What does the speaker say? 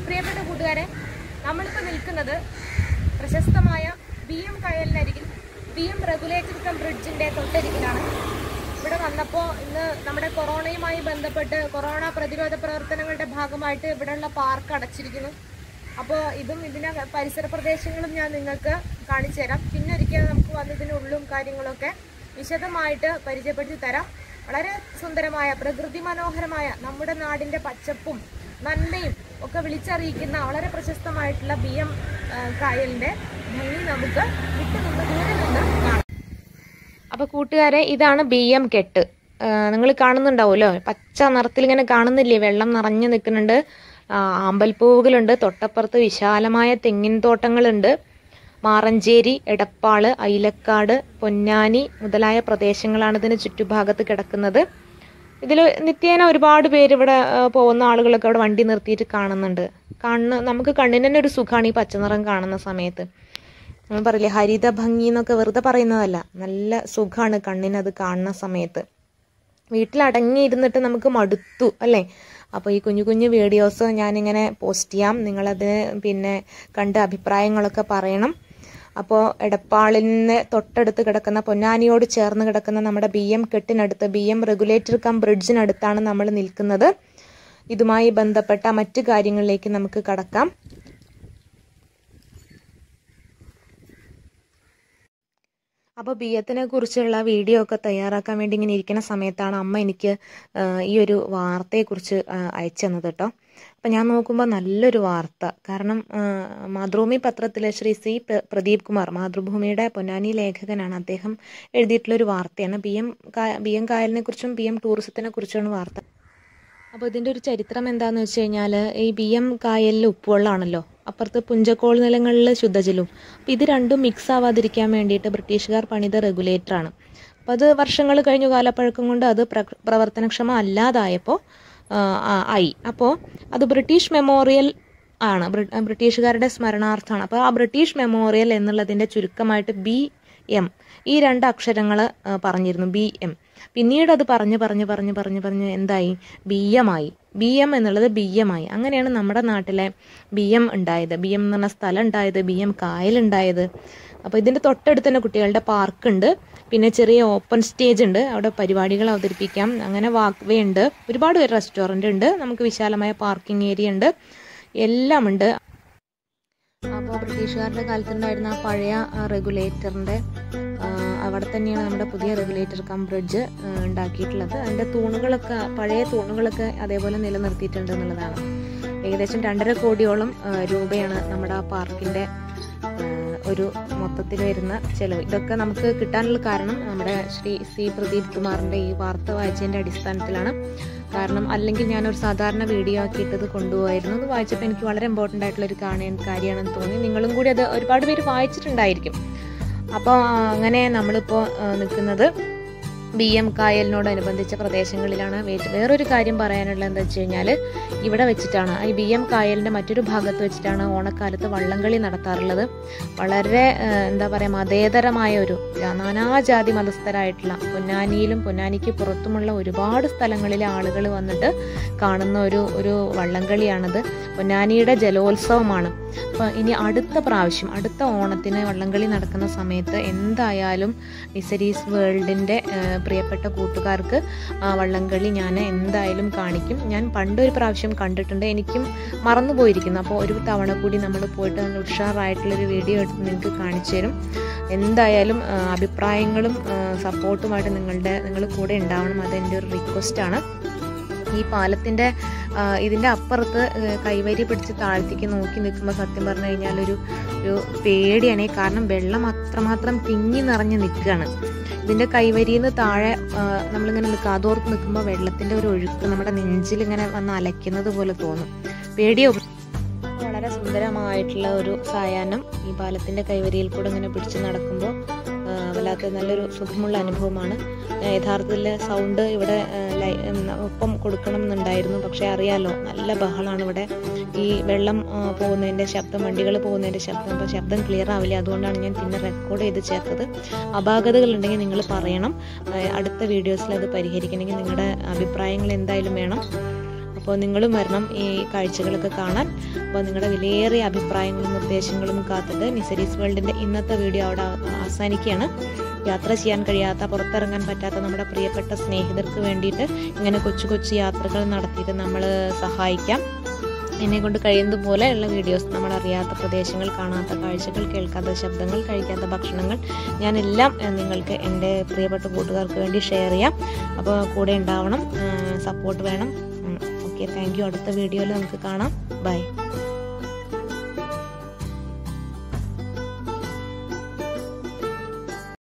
പ്രിയപ്പെട്ട കൂട്ടുകാരെ നമ്മളിപ്പോൾ നിൽക്കുന്നത് പ്രശസ്തമായ ബി എം കയലിനരികിൽ ബി എം റെഗുലേറ്റർ കം ബ്രിഡ്ജിന്റെ തൊട്ടരികിലാണ് ഇവിടെ വന്നപ്പോൾ ഇന്ന് നമ്മുടെ കൊറോണയുമായി ബന്ധപ്പെട്ട് കൊറോണ പ്രതിരോധ പ്രവർത്തനങ്ങളുടെ ഭാഗമായിട്ട് ഇവിടെയുള്ള പാർക്ക് അടച്ചിരിക്കുന്നു അപ്പോൾ ഇതും ഇതിന്റെ പരിസര പ്രദേശങ്ങളും ഞാൻ നിങ്ങൾക്ക് കാണിച്ചു തരാം പിന്നെ ഒരിക്കൽ നമുക്ക് വന്നതിന് ഉള്ളും കാര്യങ്ങളൊക്കെ വിശദമായിട്ട് പരിചയപ്പെടുത്തി തരാം വളരെ സുന്ദരമായ പ്രകൃതി മനോഹരമായ നമ്മുടെ നാടിന്റെ പച്ചപ്പും നന്മയും ഒക്കെ വിളിച്ചറിയിക്കുന്ന വളരെ പ്രശസ്തമായിട്ടുള്ള ബി എം കായലിന്റെ ഭംഗി നമുക്ക് വിട്ടുനിന്ന് ദൂരെ നിന്ന് കാണാം അപ്പൊ കൂട്ടുകാരെ ഇതാണ് ബി എം കെട്ട് നിങ്ങൾ കാണുന്നുണ്ടാവുമല്ലോ പച്ച നിറത്തിൽ ഇങ്ങനെ കാണുന്നില്ലേ വെള്ളം നിറഞ്ഞു നിൽക്കുന്നുണ്ട് ആ, ആമ്പൽപ്പൂവുകളുണ്ട് തൊട്ടപ്പുറത്ത് വിശാലമായ തെങ്ങിൻ തോട്ടങ്ങളുണ്ട് മാറഞ്ചേരി എടപ്പാള് ഐലക്കാട് പൊന്നാനി മുതലായ പ്രദേശങ്ങളാണ് ഇതിന് ചുറ്റുഭാഗത്ത് കിടക്കുന്നത് ഇതിൽ നിത്യേന ഒരുപാട് പേര് ഇവിടെ ആ, പോകുന്ന ആളുകളൊക്കെ അവിടെ വണ്ടി നിർത്തിയിട്ട് കാണുന്നുണ്ട് കണ്ണ് നമുക്ക് കണ്ണിന് തന്നെ ഒരു സുഖമാണ് ഈ പച്ചനിറം കാണുന്ന സമയത്ത് നമ്മൾ പറയില്ലേ ഹരിത ഭംഗി എന്നൊക്കെ വെറുതെ പറയുന്നതല്ല നല്ല സുഖമാണ് കണ്ണിന് അത് കാണുന്ന സമയത്ത് വീട്ടിൽ അടങ്ങിയിരുന്നിട്ട് നമുക്ക് മടുത്തു അല്ലേ അപ്പോൾ ഈ കുഞ്ഞു കുഞ്ഞു വീഡിയോസ് ഞാനിങ്ങനെ പോസ്റ്റ് ചെയ്യാം നിങ്ങളതിന് പിന്നെ കണ്ട് അഭിപ്രായങ്ങളൊക്കെ പറയണം അപ്പോൾ എടപ്പാളിന് തൊട്ടടുത്ത് കിടക്കുന്ന പൊന്നാനിയോട് ചേർന്ന് കിടക്കുന്ന നമ്മുടെ ബി എം കെട്ടിനടുത്ത് ബി എം റെഗുലേറ്റർ കം ബ്രിഡ്ജിനടുത്താണ് നമ്മൾ നിൽക്കുന്നത് ഇതുമായി ബന്ധപ്പെട്ട മറ്റു കാര്യങ്ങളിലേക്ക് നമുക്ക് കടക്കാം അപ്പോൾ ബിയത്തിനെ കുറിച്ചുള്ള വീഡിയോ ഒക്കെ തയ്യാറാക്കാൻ വേണ്ടി ഇങ്ങനെ ഇരിക്കുന്ന സമയത്താണ് അമ്മ എനിക്ക് ആ, ഈ ഒരു വാർത്തയെക്കുറിച്ച് ആ, അയച്ചു തന്നത് കേട്ടോ അപ്പം ഞാൻ നോക്കുമ്പോൾ നല്ലൊരു വാർത്ത കാരണം ആ, മാതൃഭൂമി പത്രത്തിലെ ശ്രീ സി പ്ര- പ്രദീപ് കുമാർ മാതൃഭൂമിയുടെ പൊന്നാനി ലേഖകനാണ് അദ്ദേഹം എഴുതിയിട്ടുള്ളൊരു വാർത്തയാണ് ബി എം ബി എം കായലിനെ കുറിച്ചും ബി എം ടൂറിസത്തിനെ കുറിച്ചുമാണ് വാർത്ത അപ്പോൾ ഇതിൻ്റെ ഒരു ചരിത്രം എന്താന്ന് വെച്ച് കഴിഞ്ഞാൽ ഈ ബി എം കായലിൽ ഉപ്പുവെള്ളമാണല്ലോ അപ്പുറത്ത് പുഞ്ചക്കോൾ നിലങ്ങളിൽ ശുദ്ധജലവും അപ്പോൾ ഇത് രണ്ടും മിക്സ് ആവാതിരിക്കാൻ വേണ്ടിയിട്ട് ബ്രിട്ടീഷുകാർ പണിത റെഗുലേറ്ററാണ് അപ്പോൾ അത് വർഷങ്ങൾ കഴിഞ്ഞു കാലപ്പഴക്കം കൊണ്ട് അത് പ്ര- പ്രവർത്തനക്ഷമ അല്ലാതായപ്പോൾ ആ, ആ, ആയി അപ്പോൾ അത് ബ്രിട്ടീഷ് മെമ്മോറിയൽ ആണ് ബ്രി- ബ്രിട്ടീഷുകാരുടെ സ്മരണാർത്ഥമാണ് അപ്പോൾ ആ ബ്രിട്ടീഷ് മെമ്മോറിയൽ എന്നുള്ളതിൻ്റെ ചുരുക്കമായിട്ട് ബി എം ഈ രണ്ട് അക്ഷരങ്ങൾ പറഞ്ഞിരുന്നു ബി എം പിന്നീട് അത് പറഞ്ഞ് പറഞ്ഞ് പറഞ്ഞ് പറഞ്ഞ് പറഞ്ഞ് എന്തായി ബി എം ആയി ബി എം എന്നുള്ളത് ബി എം ആയി അങ്ങനെയാണ് നമ്മുടെ നാട്ടിലെ ബി എം ഉണ്ടായത് ബി എം എന്ന് പറഞ്ഞ സ്ഥലം ഉണ്ടായത് ബി എം കായൽ ഉണ്ടായത് അപ്പോൾ ഇതിൻ്റെ തൊട്ടടുത്ത് തന്നെ കുട്ടികളുടെ പാർക്ക് ഉണ്ട് പിന്നെ ചെറിയ ഓപ്പൺ സ്റ്റേജ് ഉണ്ട് അവിടെ പരിപാടികൾ അവതരിപ്പിക്കാം അങ്ങനെ വാക്ക് വേ ഉണ്ട് ഒരുപാട് പേര് റെസ്റ്റോറൻ്റ് ഉണ്ട് നമുക്ക് വിശാലമായ പാർക്കിംഗ് ഏരിയ ഉണ്ട് എല്ലാം ഉണ്ട് അപ്പോൾ ബ്രിട്ടീഷുകാരുടെ കാലത്തുണ്ടായിരുന്ന ആ പഴയ റെഗുലേറ്ററിൻ്റെ അവിടെ തന്നെയാണ് നമ്മുടെ പുതിയ റെഗുലേറ്റർ കം ബ്രിഡ്ജ് ഉണ്ടാക്കിയിട്ടുള്ളത് അതിൻ്റെ തൂണുകളൊക്കെ പഴയ തൂണുകളൊക്കെ അതേപോലെ നിലനിർത്തിയിട്ടുണ്ട് എന്നുള്ളതാണ് ഏകദേശം രണ്ടര കോടിയോളം ആ, രൂപയാണ് നമ്മുടെ ആ പാർക്കിൻ്റെ ഒരു മൊത്തത്തിൽ വരുന്ന ചെലവ് ഇതൊക്കെ നമുക്ക് കിട്ടാനുള്ള കാരണം നമ്മുടെ ശ്രീ സി പ്രദീപ് കുമാറിൻ്റെ ഈ വാർത്ത വായിച്ചതിൻ്റെ അടിസ്ഥാനത്തിലാണ് കാരണം അല്ലെങ്കിൽ ഞാനൊരു സാധാരണ വീഡിയോ ആക്കിയിട്ടത് കൊണ്ടുപോയിരുന്നു അത് വായിച്ചപ്പോൾ എനിക്ക് വളരെ ഇമ്പോർട്ടൻ്റ് ആയിട്ടുള്ള ഒരു കാണാൻ കാര്യമാണെന്ന് തോന്നി നിങ്ങളും കൂടി അത് ഒരുപാട് പേര് വായിച്ചിട്ടുണ്ടായിരിക്കും അപ്പോൾ അങ്ങനെ നമ്മളിപ്പോൾ നിൽക്കുന്നത് ബി എം കായലിനോടനുബന്ധിച്ച പ്രദേശങ്ങളിലാണ് വേ- വേറൊരു കാര്യം പറയാനുള്ളത് എന്താ വെച്ച് കഴിഞ്ഞാൽ ഇവിടെ വെച്ചിട്ടാണ് ഈ ബി എം കായലിൻ്റെ മറ്റൊരു ഭാഗത്ത് വെച്ചിട്ടാണ് ഓണക്കാലത്ത് വള്ളംകളി നടത്താറുള്ളത് വളരെ ആ, എന്താ പറയുക മതേതരമായ ഒരു ജാ- നാനാജാതി മതസ്ഥരായിട്ടുള്ള പൊന്നാനിയിലും പൊന്നാനിക്ക് പുറത്തുമുള്ള ഒരുപാട് സ്ഥലങ്ങളിലെ ആളുകൾ വന്നിട്ട് കാണുന്ന ഒരു ഒരു വള്ളംകളിയാണത് പൊന്നാനിയുടെ ജലോത്സവമാണ് അപ്പോൾ ഇനി അടുത്ത പ്രാവശ്യം അടുത്ത ഓണത്തിന് വള്ളംകളി നടക്കുന്ന സമയത്ത് എന്തായാലും മിസരീസ് വേൾഡിൻ്റെ പ്രിയപ്പെട്ട കൂട്ടുകാർക്ക് ആ വള്ളംകളി ഞാൻ എന്തായാലും കാണിക്കും ഞാൻ പണ്ടൊരു പ്രാവശ്യം കണ്ടിട്ടുണ്ട് എനിക്കും മറന്നു പോയിരിക്കുന്നു അപ്പോൾ ഒരു തവണ കൂടി നമ്മൾ പോയിട്ട് നല്ല ഉഷാറായിട്ടുള്ളൊരു വീഡിയോ എടുത്ത് നിങ്ങൾക്ക് കാണിച്ചു തരും എന്തായാലും ആ, അഭിപ്രായങ്ങളും ആ, സപ്പോർട്ടുമായിട്ട് നിങ്ങളുടെ നിങ്ങൾ കൂടെ ഉണ്ടാവണം അതെൻ്റെ ഒരു റിക്വസ്റ്റാണ് ഈ പാലത്തിൻ്റെ ഇതിൻ്റെ അപ്പുറത്ത് ആ, കൈവരി പിടിച്ച് താഴ്ത്തേക്ക് നോക്കി നിൽക്കുമ്പോൾ സത്യം പറഞ്ഞു കഴിഞ്ഞാൽ ഒരു ഒരു പേടിയാണ് കാരണം വെള്ളം അത്രമാത്രം തിങ്ങി നിറഞ്ഞ് നിൽക്കുകയാണ് ഇതിൻ്റെ കൈവരിയിൽ നിന്ന് താഴെ ആ, നമ്മളിങ്ങനെ നിൽക്കുക അതോർത്ത് നിൽക്കുമ്പോൾ വെള്ളത്തിൻ്റെ ഒരു ഒഴുക്ക് നമ്മുടെ നെഞ്ചിൽ ഇങ്ങനെ വന്ന് അലയ്ക്കുന്നത് പോലെ തോന്നും പേടിയോ വളരെ സുന്ദരമായിട്ടുള്ള ഒരു സായാഹ്നം ഈ പാലത്തിൻ്റെ കൈവരിയിൽ കൂടെ ഇങ്ങനെ പിടിച്ച് നടക്കുമ്പോൾ ആ, വല്ലാത്ത നല്ലൊരു സുഖമുള്ള അനുഭവമാണ് ആ, യഥാർത്ഥത്തിൽ സൗണ്ട് ഇവിടെ ആ, ലൈ- ഉം, ഒപ്പം കൊടുക്കണം എന്നുണ്ടായിരുന്നു പക്ഷേ അറിയാലോ നല്ല ബഹളമാണ് ഇവിടെ ഈ വെള്ളം ആ, പോകുന്നതിൻ്റെ ശബ്ദം വണ്ടികൾ പോകുന്നതിൻ്റെ ശബ്ദം അപ്പോൾ ശബ്ദം ക്ലിയർ ആവില്ല അതുകൊണ്ടാണ് ഞാൻ പിന്നെ റെക്കോർഡ് ചെയ്ത് ചേർത്തത് അപാകതകൾ ഉണ്ടെങ്കിൽ നിങ്ങൾ പറയണം ആ, അടുത്ത വീഡിയോസിൽ അത് പരിഹരിക്കണമെങ്കിൽ നിങ്ങളുടെ അഭിപ്രായങ്ങൾ എന്തായാലും വേണം അപ്പോൾ നിങ്ങളും വരണം ഈ കാഴ്ചകളൊക്കെ കാണാൻ അപ്പോൾ നിങ്ങളുടെ വിലയേറിയ അഭിപ്രായങ്ങളും നിർദ്ദേശങ്ങളും കാത്തിട്ട് നിസരീസ് വേൾഡിൻ്റെ ഇന്നത്തെ വീഡിയോ അവിടെ അവസാനിക്കുകയാണ് യാത്ര ചെയ്യാൻ കഴിയാത്ത പുറത്തിറങ്ങാൻ പറ്റാത്ത നമ്മുടെ പ്രിയപ്പെട്ട സ്നേഹിതർക്ക് വേണ്ടിയിട്ട് ഇങ്ങനെ കൊച്ചു കൊച്ചു യാത്രകൾ നടത്തിയിട്ട് നമ്മൾ സഹായിക്കാം എന്നെ കൊണ്ട് കഴിയുന്നത് പോലെയുള്ള വീഡിയോസ് നമ്മൾ അറിയാത്ത പ്രദേശങ്ങൾ കാണാത്ത കാഴ്ചകൾ കേൾക്കാത്ത ശബ്ദങ്ങൾ കഴിക്കാത്ത ഭക്ഷണങ്ങൾ ഞാനെല്ലാം നിങ്ങൾക്ക് എൻ്റെ പ്രിയപ്പെട്ട കൂട്ടുകാർക്ക് വേണ്ടി ഷെയർ ചെയ്യാം അപ്പോൾ കൂടെ ഉണ്ടാവണം സപ്പോർട്ട് വേണം ഓക്കെ താങ്ക് യു അടുത്ത വീഡിയോയിൽ നമുക്ക് കാണാം ബൈ